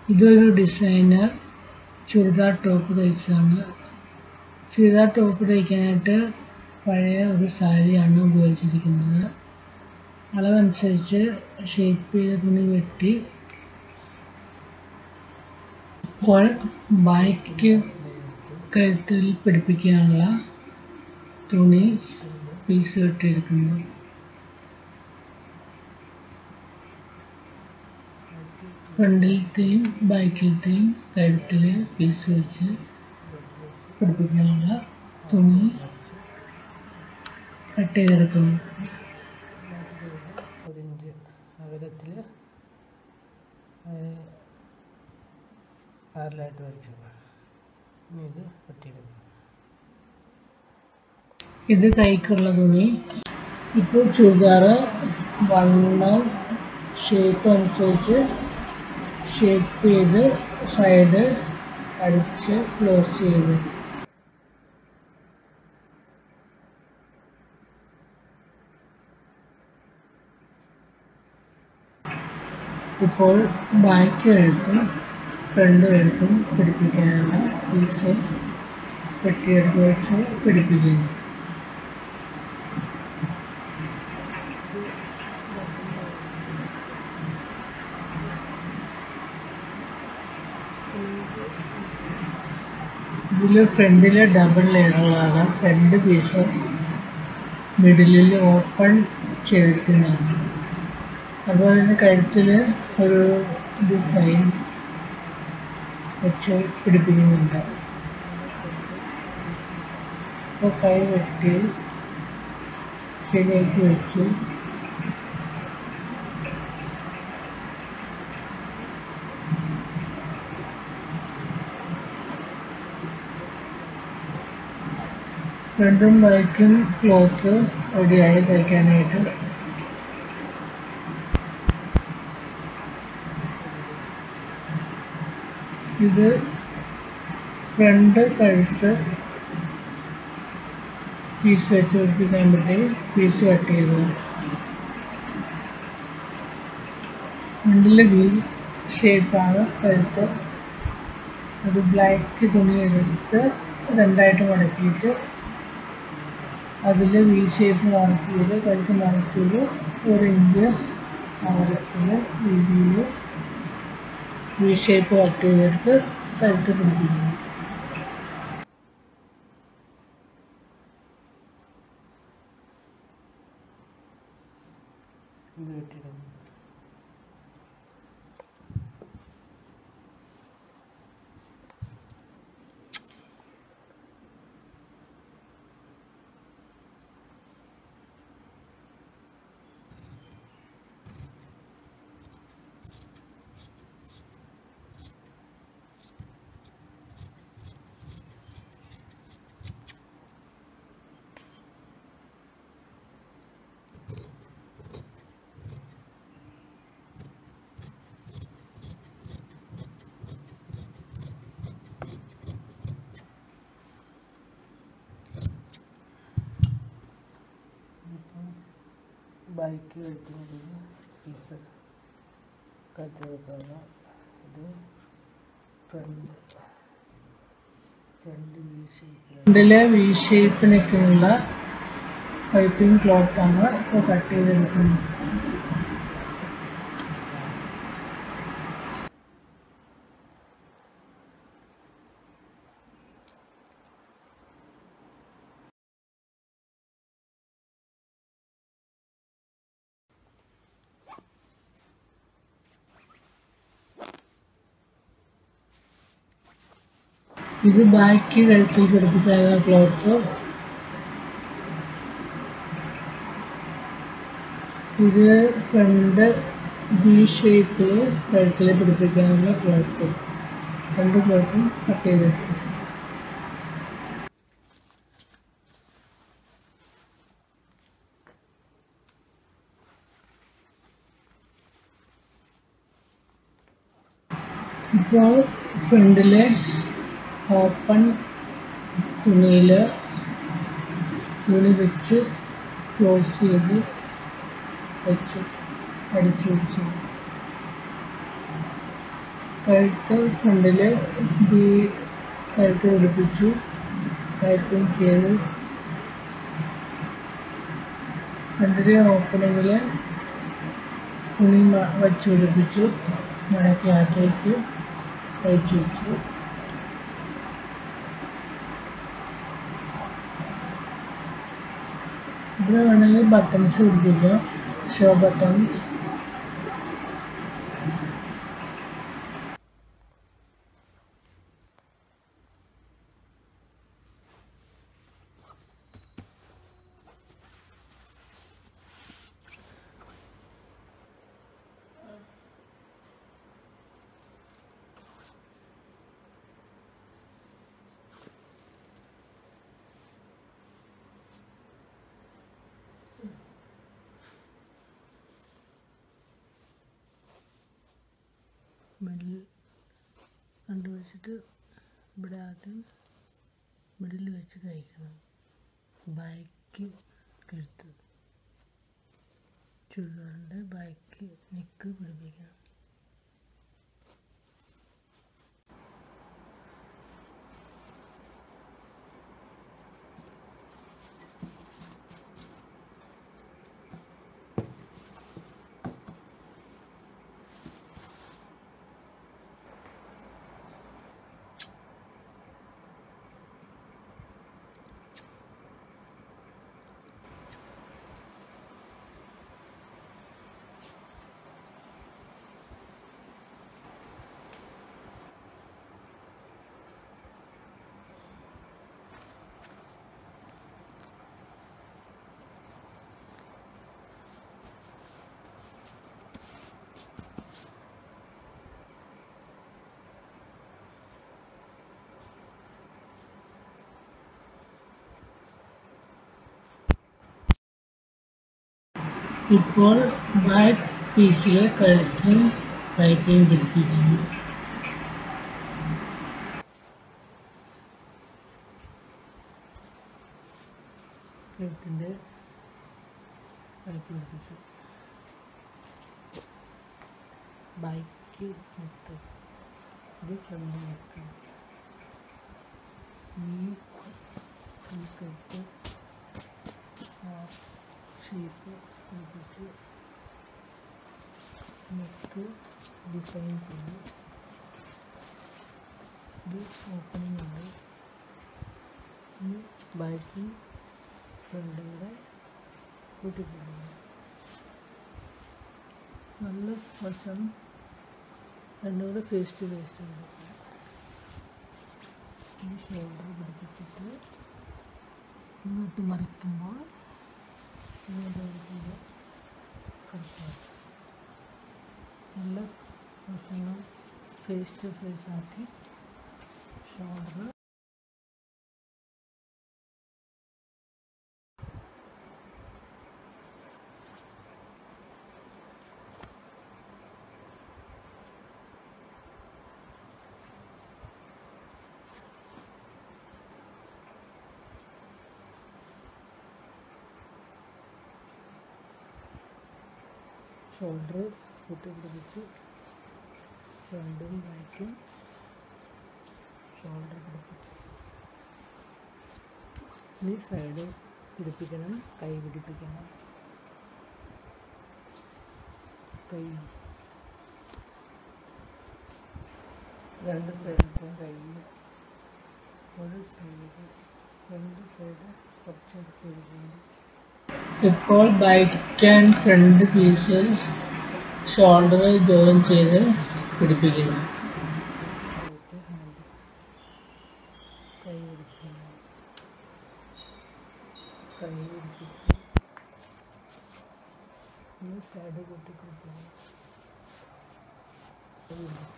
ഇതൊരു designer churidar top തയ്ച്ചതാണ് churidar top തയ്ക്കാനായിട്ട് പഴയ ഒരു സാരിയാണ് ഉപയോഗിച്ചിരിക്കുന്നത് അളവനുസരിച്ച് ഷേപ്പ് ചെയ്ത തുണി വെട്ടി ഇപ്പോൾ ബാക്ക് കഴുത്തിൽ പിടിപ്പിക്കാനുള്ള തുണി പീസ് വെട്ടിയെടുക്കുന്നു ഫ്രണ്ടിലത്തെയും ബാക്കിലത്തെയും കഴുത്തിൽ പീസ് വെച്ച് പിടിപ്പിക്കാനുള്ള തുണി കട്ട് ചെയ്തെടുക്കുന്നു ഒരു ഇഞ്ച് അകലത്തിൽ പാരലായിട്ട് വരച്ചു ഇനി ഇത് വെട്ടിയെടുക്കും ഇത് കൈക്കുള്ള തുണി ഇപ്പോൾ ചുരിദാർ വണ്ണം ഷേപ്പ് അനുസരിച്ച് ഷേപ്പ് ചെയ്ത് സൈഡ് അടിച്ച് ക്ലോസ് ചെയ്ത് ഇപ്പോൾ ബാക്ക് എഴുത്തും ഫ്രണ്ട് എഴുത്തും പിടിപ്പിക്കാനുള്ള പീസ് വെട്ടിയെടുത്ത് വെച്ച് പിടിപ്പിക്കുന്നു ഇതിൽ ഫ്രണ്ടിൽ ഡബിൾ ലെയറുകളാണ് ഫ്രണ്ട് പീസ് മിഡിലിൽ ഓപ്പൺ ചെയ്തിരിക്കുന്നതാണ് അതുപോലെ തന്നെ കഴുത്തിൽ ഒരു ഡിസൈൻ വെച്ച് പിടിപ്പിക്കുന്നുണ്ട് അപ്പോൾ കൈ വെട്ടി ശരിയാക്കി വെച്ചു ഫ്രണ്ടും ബാക്കും ക്ലോത്ത് റെഡിയായി തയ്ക്കാനായിട്ട് ഇത് ഫ്രണ്ട് കഴുത്ത് പീസ് വെച്ച് പിടിപ്പിക്കാൻ വേണ്ടി പീസ് കട്ട് ചെയ്തത് ഫ്രണ്ടിൽ വി ഷേപ്പാണ് കഴുത്ത് ഒരു ബ്ലാക്ക് തുണി എടുത്ത് രണ്ടായിട്ട് മടക്കിയിട്ട് അതിൽ വി ഷേപ്പ് മാർക്ക് ചെയ്ത് കഴുത്ത് മാർക്ക് ചെയ്ത് ഒരു ഇഞ്ച് അകലത്തിൽ വീതിയിൽ വി ഷേപ്പ് കട്ട് ചെയ്തെടുത്ത് കഴുത്ത് പിടിപ്പിക്കുന്നു ഇത് വെട്ടിയിടുന്നു ബൈക്ക് കഴുത്തിനുള്ളിൽ പീസ് കഴുത്തിൽ വെക്കാവുന്ന ഇത് ഫ്രണ്ട് ഫ്രണ്ട് വി ഷേപ്പിൽ ഫ്രണ്ടിലെ വി ഷേപ്പിനൊക്കെയുള്ള പൈപ്പിംഗ് ക്ലോത്താണ് ഇപ്പോൾ കട്ട് ചെയ്തെടുക്കുന്നത് ഇത് ബാക്കി കഴുത്തിൽ പിടിപ്പിച്ച ക്ലോത്ത് ഇത് ഫ്രണ്ട് ബി ഷേപ്പിൽ കഴുത്തിൽ പിടിപ്പിക്കാനുള്ള ക്ലോത്ത് രണ്ട് ക്ലോത്തും കട്ട് ചെയ്തെടുത്തു ഇപ്പോൾ ഫ്രണ്ടിലെ ഓപ്പൺ തുണിയിൽ തുണി വെച്ച് ക്ലോസ് ചെയ്ത് വെച്ച് അടിച്ചു വെച്ചു കഴുത്ത് ഫ്രണ്ടിൽ ബി കഴുത്ത് പിടിപ്പിച്ചു പൈപ്പിംഗ് ചെയ്ത് ഫ്രണ്ടിലെ ഓപ്പണിങ്ങിൽ തുണി മ- വച്ച് പിടിപ്പിച്ചു മടക്കി അകത്തേക്ക് തയ്ച്ചു വെച്ചു ഇവിടെ വേണമെങ്കിൽ ബട്ടൺസ് പിടിപ്പിക്കാം ഷോ ബട്ടൺസ് മിഡിൽ കണ്ടുപിടിച്ചിട്ട് ഇവിടെ ആദ്യം മിഡിൽ വെച്ച് തയ്ക്കണം ബാക്ക് കഴുത്ത് ചുരിദാറിൻ്റെ ബാക്ക് നെക്ക് പിടിപ്പിക്കണം ഇപ്പോൾ ബാക്ക് പീസിലെ കഴുത്ത് പൈപ്പിംഗ് പിടിപ്പിക്കുന്നു കഴുത്തിൻ്റെ പൈപ്പ് പിടിപ്പിച്ചു ബൈക്ക് നെക്ക് ഇത് ഫ്രണ്ട് നെക്ക് ഈ ഈ കഴുത്ത് ഷേപ്പ് പിടിപ്പിച്ചു നെക്ക് ഡിസൈൻ ചെയ്തു ഇത് ഓപ്പണിംഗ് ഉണ്ട് ഈ ബാക്കും ഫ്രണ്ടും കൂടെ കൂട്ടിപ്പിടിക്കുന്നു നല്ല വശം രണ്ടും കൂടെ ഫേസ് ടു ഫേസ് കൊടുക്കുക ഈ ഷോൾഡർ പിടിപ്പിച്ചിട്ട് ഇങ്ങോട്ട് മറിക്കുമ്പോൾ ഇങ്ങോട്ട് മറിക്കുമ്പോൾ കറക്റ്റാണ് നല്ല വശങ്ങൾ ഫേസ് ടു ഫേസ് ആക്കി ഷോൾഡർ ഷോൾഡർ കൂട്ടിപ്പിടിപ്പിച്ചു ഫ്രണ്ടും ബാക്കും ഷോൾഡർ പിടിപ്പിച്ചു ഇനി സൈഡ് പിടിപ്പിക്കണം കൈ പിടിപ്പിക്കണം കൈ രണ്ട് സൈഡിലത്തെ കൈ ഒരു സൈഡ് രണ്ട് സൈഡ് കുറച്ചെടുത്ത് പിടിക്കുന്നു ഇപ്പോൾ back and front pieces shoulder join ചെയ്ത് പിടിപ്പിക്കുന്നു ആയിട്ട് ഹാൻഡ് കൈ പിടിക്കുന്നു കൈ പിടിപ്പിച്ച് ഈ സൈഡ് കൂട്ടി കൊടുക്കുന്നു കൈ പിടിപ്പിച്ചു.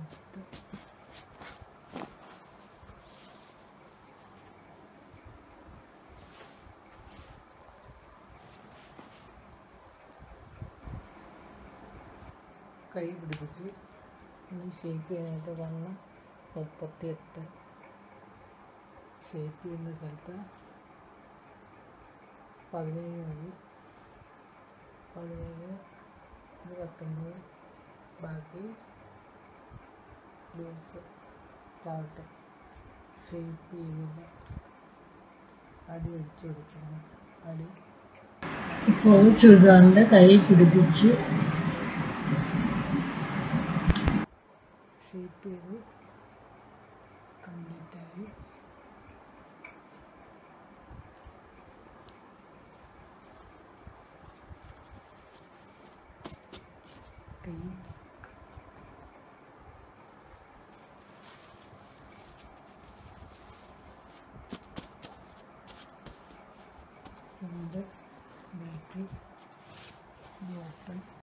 എടുത്ത് കൈ പിടിപ്പിച്ച് ഇനി ഷേപ്പ് ചെയ്യാനായിട്ട് വണ്ണം മുപ്പത്തിയെട്ട് ഷേപ്പ് ചെയ്യുന്ന സ്ഥലത്ത് പതിനേഴ് മതി പതിനേഴ് ഇത് പത്തൊമ്പത് ബാക്കി ലൂസ് പാർട്ട് ഷേപ്പ് ചെയ്ത് അടി അടിച്ചു കൊടുക്കണം അടി ഇപ്പോൾ ചുരിദാറിൻ്റെ കൈ പിടിപ്പിച്ച് ഷേപ്പ് ചെയ്ത് കംപ്ലീറ്റായി കൈ ഫ്രണ്ട് ബാക്ക് ബോട്ടം